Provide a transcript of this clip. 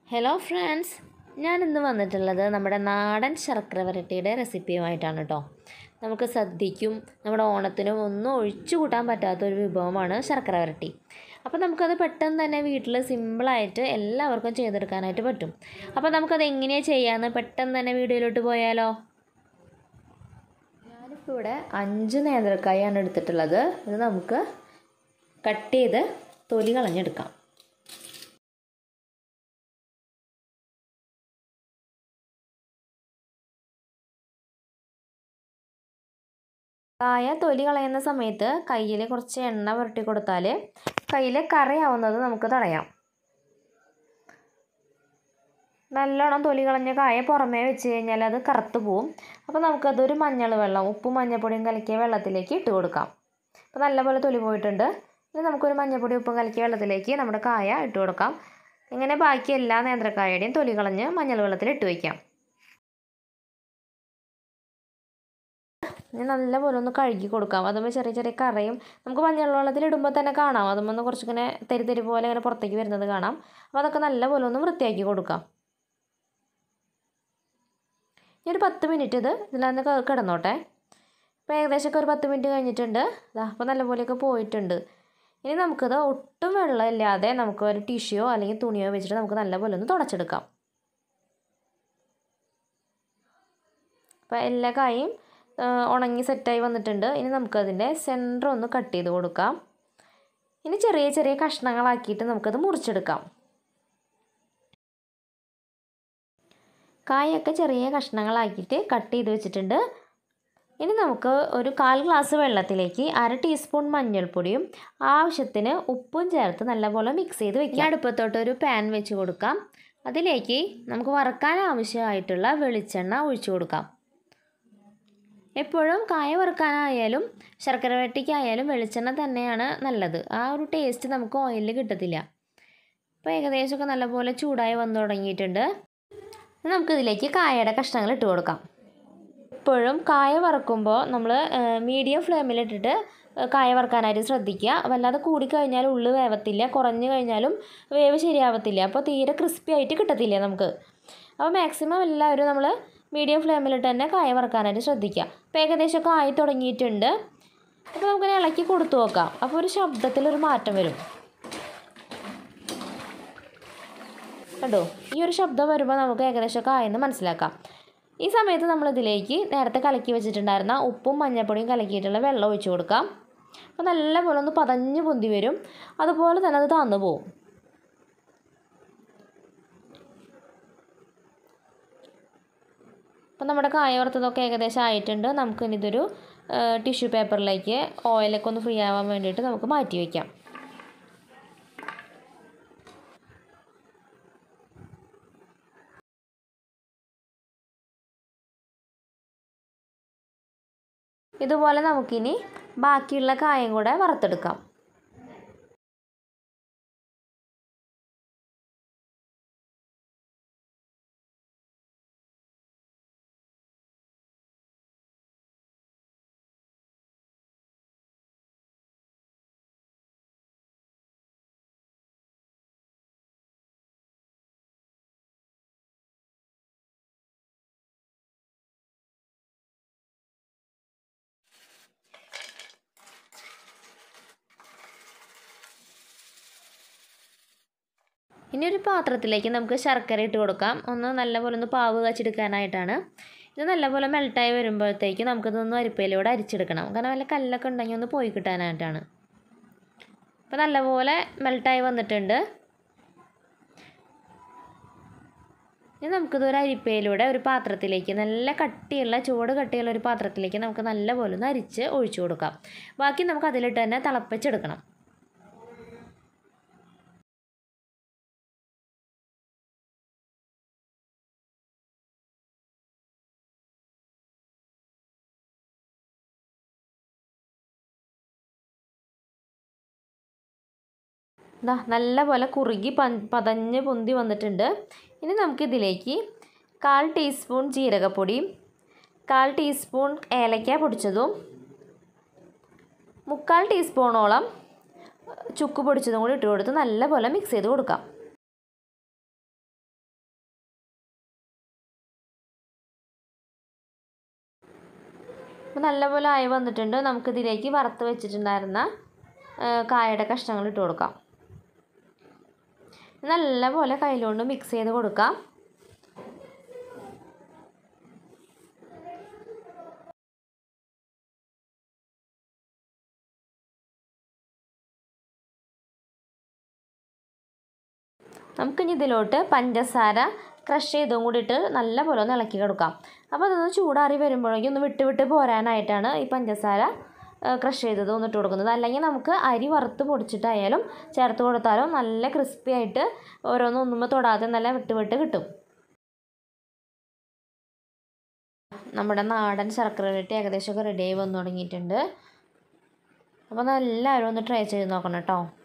hello friends ഞാൻ ഇന്ന് വന്നിട്ടുള്ളത് നമ്മുടെ നാടൻ ശർക്കര വരട്ടിയുടെ റെസിപ്പിയുമായിട്ടാണ് കേട്ടോ നമുക്ക് സദ്യക്കും നമ്മുടെ ഓണത്തിനും ഒന്നും ഒഴിച്ചു കൂട്ടാൻ പറ്റാത്ത ഒരു വിഭവമാണ് ശർക്കര വരട്ടി അപ്പോൾ നമുക്കത് പെട്ടെന്ന് തന്നെ വീട്ടിൽ സിമ്പിളായിട്ട് എല്ലാവർക്കും ചെയ്തെടുക്കാനായിട്ട് പറ്റും അപ്പോൾ നമുക്കത് എങ്ങനെയാണ് ചെയ്യാമെന്ന് പെട്ടെന്ന് തന്നെ വീഡിയോയിലോട്ട് പോയാലോ ഞാനിപ്പോൾ ഇവിടെ അഞ്ച് നേന്ത്രക്കായാണ് എടുത്തിട്ടുള്ളത് ഇത് നമുക്ക് കട്ട് ചെയ്ത് തൊലി കളഞ്ഞെടുക്കാം കായ തൊലി കളയുന്ന സമയത്ത് കയ്യിൽ കുറച്ച് എണ്ണ പുരട്ടി കൊടുത്താൽ കയ്യിൽ കറയാവുന്നത് നമുക്ക് തടയാം നല്ലോണം തൊലി കളഞ്ഞ കായ പുറമേ വെച്ച് കഴിഞ്ഞാൽ അത് കറുത്ത് പോവും അപ്പോൾ നമുക്കതൊരു മഞ്ഞൾ വെള്ളം ഉപ്പും മഞ്ഞൾപ്പൊടിയും കലക്കിയ വെള്ളത്തിലേക്ക് ഇട്ട് കൊടുക്കാം അപ്പോൾ നല്ലപോലെ തൊലി പോയിട്ടുണ്ട് ഇനി നമുക്കൊരു മഞ്ഞൾപ്പൊടി ഉപ്പും കലക്കിയ വെള്ളത്തിലേക്ക് നമ്മുടെ കായ ഇട്ട് കൊടുക്കാം ഇങ്ങനെ ബാക്കി എല്ലാ നേന്ത്രക്കായയുടെയും തൊലി കളഞ്ഞ് മഞ്ഞൾ വെള്ളത്തിൽ ഇട്ട് വയ്ക്കാം ഇനി നല്ലപോലെ ഒന്ന് കഴുകി കൊടുക്കാം അതുമ്പോൾ ചെറിയ ചെറിയ കറയും നമുക്ക് മഞ്ഞൾ വെള്ളത്തിൽ ഇടുമ്പോൾ തന്നെ കാണാം അതുമ്പോൾ ഒന്ന് കുറച്ചിങ്ങനെ തെരി തെരി പോലെ ഇങ്ങനെ പുറത്തേക്ക് വരുന്നത് കാണാം അപ്പോൾ അതൊക്കെ നല്ലപോലെ ഒന്ന് വൃത്തിയാക്കി കൊടുക്കാം ഇനി ഒരു പത്ത് മിനിറ്റ് ഇത് ഇതിലന്ന് കിടന്നോട്ടെ അപ്പോൾ ഏകദേശമൊക്കെ ഒരു പത്ത് മിനിറ്റ് കഴിഞ്ഞിട്ടുണ്ട് ഇതാ അപ്പോൾ നല്ലപോലെയൊക്കെ പോയിട്ടുണ്ട് ഇനി നമുക്കിത് ഒട്ടും വെള്ളമില്ലാതെ നമുക്ക് ഒരു ടിഷ്യോ അല്ലെങ്കിൽ തുണിയോ വെച്ചിട്ട് നമുക്ക് നല്ലപോലെ ഒന്ന് തുടച്ചെടുക്കാം അപ്പോൾ എല്ലാ കായും ഉണങ്ങി സെറ്റായി വന്നിട്ടുണ്ട് ഇനി നമുക്കതിൻ്റെ സെൻറ്റർ ഒന്ന് കട്ട് ചെയ്ത് കൊടുക്കാം ഇനി ചെറിയ ചെറിയ കഷ്ണങ്ങളാക്കിയിട്ട് നമുക്കത് മുറിച്ചെടുക്കാം കായൊക്കെ ചെറിയ കഷ്ണങ്ങളാക്കിയിട്ട് കട്ട് ചെയ്ത് വെച്ചിട്ടുണ്ട് ഇനി നമുക്ക് ഒരു കാൽ ഗ്ലാസ് വെള്ളത്തിലേക്ക് അര ടീസ്പൂൺ മഞ്ഞൾപ്പൊടിയും ആവശ്യത്തിന് ഉപ്പും ചേർത്ത് നല്ലപോലെ മിക്സ് ചെയ്ത് വെക്കാം അടുപ്പത്തോട്ട് ഒരു പാൻ വെച്ച് കൊടുക്കാം അതിലേക്ക് നമുക്ക് വറക്കാൻ ആവശ്യമായിട്ടുള്ള വെളിച്ചെണ്ണ ഒഴിച്ചു കൊടുക്കാം എപ്പോഴും കായ വറുക്കാനായാലും ശർക്കര വരട്ടിക്കായാലും വെളിച്ചെണ്ണ തന്നെയാണ് നല്ലത് ആ ഒരു ടേസ്റ്റ് നമുക്ക് ഓയിലിൽ കിട്ടത്തില്ല അപ്പോൾ ഏകദേശമൊക്കെ നല്ലപോലെ ചൂടായി വന്നു തുടങ്ങിയിട്ടുണ്ട് നമുക്കിതിലേക്ക് കായയുടെ കഷ്ണങ്ങൾ ഇട്ട് കൊടുക്കാം എപ്പോഴും കായ വറക്കുമ്പോൾ നമ്മൾ മീഡിയം ഫ്ലെയിമിലിട്ടിട്ട് കായ വറക്കാനായിട്ട് ശ്രദ്ധിക്കുക വല്ലാതെ കൂടിക്കഴിഞ്ഞാൽ ഉള്ളു വേവത്തില്ല കുറഞ്ഞു കഴിഞ്ഞാലും വേവ് ശരിയാവത്തില്ല അപ്പോൾ തീരെ ക്രിസ്പി ആയിട്ട് കിട്ടത്തില്ല നമുക്ക് അപ്പോൾ മാക്സിമം എല്ലാവരും നമ്മൾ മീഡിയം ഫ്ലെയിമിലിട്ട് തന്നെ കായ വറക്കാനായിട്ട് ശ്രദ്ധിക്കുക അപ്പോൾ ഏകദേശമൊക്കെ ആയി തുടങ്ങിയിട്ടുണ്ട് അപ്പോൾ നമുക്കിങ്ങനെ ഇളക്കി കൊടുത്തു നോക്കാം അപ്പോൾ ഒരു ശബ്ദത്തിലൊരു മാറ്റം വരും കണ്ടോ ഈ ഒരു ശബ്ദം വരുമ്പോൾ നമുക്ക് ഏകദേശമൊക്കെ ആയെന്ന് മനസ്സിലാക്കാം ഈ സമയത്ത് നമ്മളിതിലേക്ക് നേരത്തെ കലക്കി വെച്ചിട്ടുണ്ടായിരുന്ന ഉപ്പും മഞ്ഞൾപ്പൊടിയും കലക്കിയിട്ടുള്ള വെള്ളം ഒഴിച്ചു കൊടുക്കാം അപ്പോൾ നല്ലപോലെ ഒന്ന് പതഞ്ഞ് പൊന്തി വരും അതുപോലെ തന്നെ അത് താന്നു പോവും അപ്പം നമ്മുടെ കായ വറുത്തതൊക്കെ ഏകദേശം ആയിട്ടുണ്ട് നമുക്ക് ഇതൊരു ടിഷ്യൂ പേപ്പറിലേക്ക് ഓയിലൊക്കെ ഒന്ന് ഫ്രീ ആവാൻ വേണ്ടിയിട്ട് നമുക്ക് മാറ്റി വയ്ക്കാം ഇതുപോലെ നമുക്കിനി ബാക്കിയുള്ള കായം കൂടെ വറുത്തെടുക്കാം ഇനി ഒരു പാത്രത്തിലേക്ക് നമുക്ക് ശർക്കര ഇട്ട് കൊടുക്കാം ഒന്ന് നല്ലപോലെ ഒന്ന് പാവ് കാച്ചെടുക്കാനായിട്ടാണ് ഇത് നല്ലപോലെ മെൽട്ടായി വരുമ്പോഴത്തേക്ക് നമുക്കിതൊന്ന് അരിപ്പയിലൂടെ അരിച്ചെടുക്കണം കാരണം വല്ല കല്ലൊക്കെ ഉണ്ടെങ്കിൽ ഒന്ന് പോയി കിട്ടാനായിട്ടാണ് അപ്പോൾ നല്ലപോലെ മെൽട്ടായി വന്നിട്ടുണ്ട് ഇനി നമുക്കിത് ഒരു അരിപ്പയിലൂടെ ഒരു പാത്രത്തിലേക്ക് നല്ല കട്ടിയുള്ള ചൂട് കട്ടിയുള്ള ഒരു പാത്രത്തിലേക്ക് നമുക്ക് നല്ലപോലെ ഒന്ന് അരിച്ച് ഒഴിച്ചു കൊടുക്കാം ബാക്കി നമുക്ക് അതിലിട്ട് തന്നെ തിളപ്പിച്ചെടുക്കണം ഇതാ നല്ല പോലെ കുറുകി പ പതഞ്ഞ് പൊന്തി വന്നിട്ടുണ്ട് ഇനി നമുക്കിതിലേക്ക് കാൽ ടീസ്പൂൺ ജീരകപ്പൊടിയും കാൽ ടീസ്പൂൺ ഏലക്ക പൊടിച്ചതും മുക്കാൽ ടീസ്പൂണോളം ചുക്ക് പൊടിച്ചതും കൂടി ഇട്ട് കൊടുത്ത് നല്ലപോലെ മിക്സ് ചെയ്ത് കൊടുക്കാം നല്ലപോലെ ആയി വന്നിട്ടുണ്ട് നമുക്കിതിലേക്ക് വറുത്ത് വെച്ചിട്ടുണ്ടായിരുന്ന ആ, കായയുടെ കഷ്ണങ്ങൾ ഇട്ട് കൊടുക്കാം നല്ലപോലെ കയ്യിലുകൊണ്ട് മിക്സ് ചെയ്ത് കൊടുക്കാം നമുക്കിനി ഇതിലോട്ട് പഞ്ചസാര ക്രഷ് ചെയ്തും കൂടി ഇട്ട് നല്ലപോലെ ഒന്ന് ഇളക്കി കൊടുക്കാം അപ്പോൾ അതൊന്ന് ചൂടാറി വരുമ്പോഴേക്കും ഒന്ന് വിട്ട് വിട്ട് പോരാനായിട്ടാണ് ഈ പഞ്ചസാര ക്രഷ് ചെയ്തത് ഒന്ന് ഇട്ട് കൊടുക്കുന്നത് അല്ലെങ്കിൽ നമുക്ക് അരി വറുത്ത് പൊടിച്ചിട്ടായാലും ചേർത്ത് കൊടുത്താലും നല്ല ക്രിസ്പി ആയിട്ട് ഓരോന്നും ഒന്നുമ്പോൾ തൊടാതെ നല്ല വിട്ട് വിട്ട് കിട്ടും നമ്മുടെ നാടൻ ശർക്കര വരട്ടി ഏകദേശമൊക്കെ റെഡി ആയി വന്നു തുടങ്ങിയിട്ടുണ്ട് അപ്പോൾ എല്ലാവരും ഒന്ന് ട്രൈ ചെയ്ത് നോക്കണം കേട്ടോ